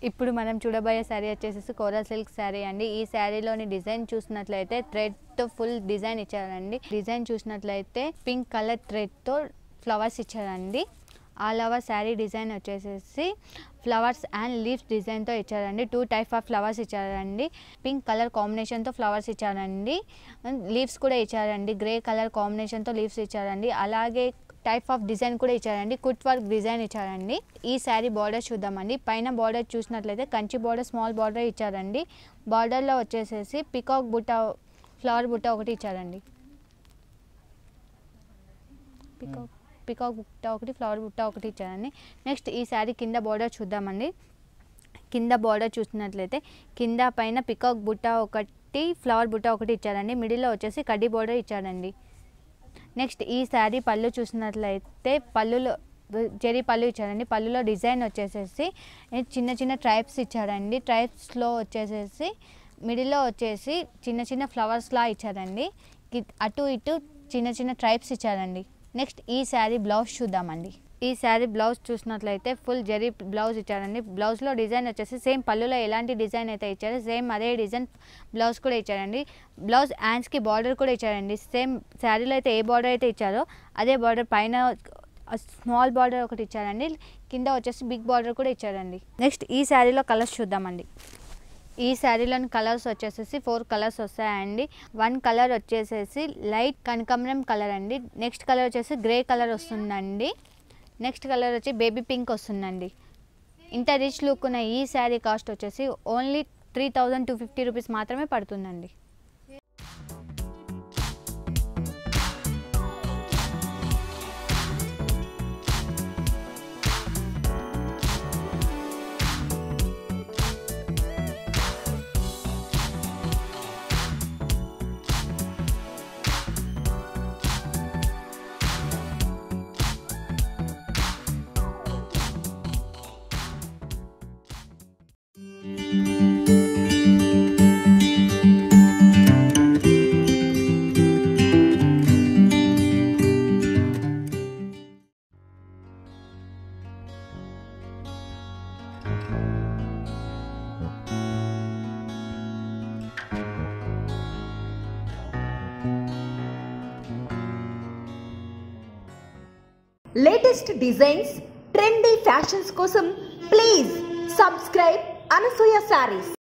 ఇప్పుడు మనం చూడబోయే శారీ వచ్చేసి కోరా సిల్క్ శారీ అండి ఈ శారీలోని డిజైన్ చూసినట్లయితే థ్రెడ్ తో ఫుల్ డిజైన్ ఇచ్చారండి డిజైన్ చూసినట్లయితే పింక్ కలర్ థ్రెడ్ తో ఫ్లవర్స్ ఇచ్చారండి ఆల్ ఓవర్ శారీ డిజైన్ వచ్చేసేసి ఫ్లవర్స్ అండ్ లీవ్స్ డిజైన్తో ఇచ్చారండి టూ టైప్ ఆఫ్ ఫ్లవర్స్ ఇచ్చారండి పింక్ కలర్ కాంబినేషన్తో ఫ్లవర్స్ ఇచ్చారండి లీవ్స్ కూడా ఇచ్చారండి గ్రే కలర్ కాంబినేషన్తో లీవ్స్ ఇచ్చారండి అలాగే టైప్ ఆఫ్ డిజైన్ కూడా ఇచ్చారండి కుట్ వర్క్ డిజైన్ ఇచ్చారండి ఈ శారీ బార్డర్ చూద్దామండి పైన బార్డర్ చూసినట్లయితే కంచి బార్డర్ స్మాల్ బార్డర్ ఇచ్చారండి బార్డర్లో వచ్చేసేసి పికాక్ బుట్ట ఫ్లవర్ బుట్ట ఒకటి ఇచ్చారండి పికాక్ పికాక్ బుట్ట ఒకటి ఫ్లవర్ బుట్ట ఒకటి ఇచ్చారండి నెక్స్ట్ ఈ శారీ కింద బార్డర్ చూద్దామండి కింద బార్డర్ చూసినట్లయితే కింద పైన పికాక్ బుట్ట ఒకటి ఫ్లవర్ బుట్ట ఒకటి ఇచ్చారండి మిడిల్లో వచ్చేసి కడ్డీ బార్డర్ ఇచ్చారండి నెక్స్ట్ ఈ శారీ పళ్ళు చూసినట్లయితే పళ్ళులో జరీ పళ్ళు ఇచ్చారండి పళ్ళులో డిజైన్ వచ్చేసేసి చిన్న చిన్న ట్రైప్స్ ఇచ్చారండి ట్రైప్స్లో వచ్చేసేసి మిడిల్లో వచ్చేసి చిన్న చిన్న ఫ్లవర్స్లా ఇచ్చారండి కి- అటు ఇటు చిన్న చిన్న ట్రైప్స్ ఇచ్చారండి నెక్స్ట్ ఈ శారీ బ్లౌజ్ చూద్దామండి ఈ శారీ బ్లౌజ్ చూసినట్లయితే ఫుల్ జరీ బ్లౌజ్ ఇచ్చారండి బ్లౌజ్లో డిజైన్ వచ్చేసి సేమ్ పళ్ళులో ఎలాంటి డిజైన్ అయితే ఇచ్చారో సేమ్ అదే డిజైన్ బ్లౌజ్ కూడా ఇచ్చారండి బ్లౌజ్ హ్యాండ్స్కి బార్డర్ కూడా ఇచ్చారండి సేమ్ శారీలో అయితే ఏ బార్డర్ అయితే ఇచ్చారో అదే బార్డర్ పైన స్మాల్ బార్డర్ ఒకటి ఇచ్చారండి కింద వచ్చేసి బిగ్ బార్డర్ కూడా ఇచ్చారండి నెక్స్ట్ ఈ శారీలో కలర్స్ చూద్దామండి ఈ శారీలోని కలర్స్ వచ్చేసేసి ఫోర్ కలర్స్ వస్తాయండి వన్ కలర్ వచ్చేసేసి లైట్ కనకాంబరం కలర్ అండి నెక్స్ట్ కలర్ వచ్చేసి గ్రే కలర్ వస్తుందండి నెక్స్ట్ కలర్ వచ్చి బేబీ పింక్ వస్తుందండి ఇంత రిచ్ లుక్ ఉన్న ఈ శారీ కాస్ట్ వచ్చేసి only three thousand two fifty rupees మాత్రమే పడుతుందండి లేటెస్ట్ డిజైన్స్ ట్రెండీ ఫ్యాషన్స్ కోసం ప్లీజ్ సబ్స్క్రైబ్ అనసూయ శారీస్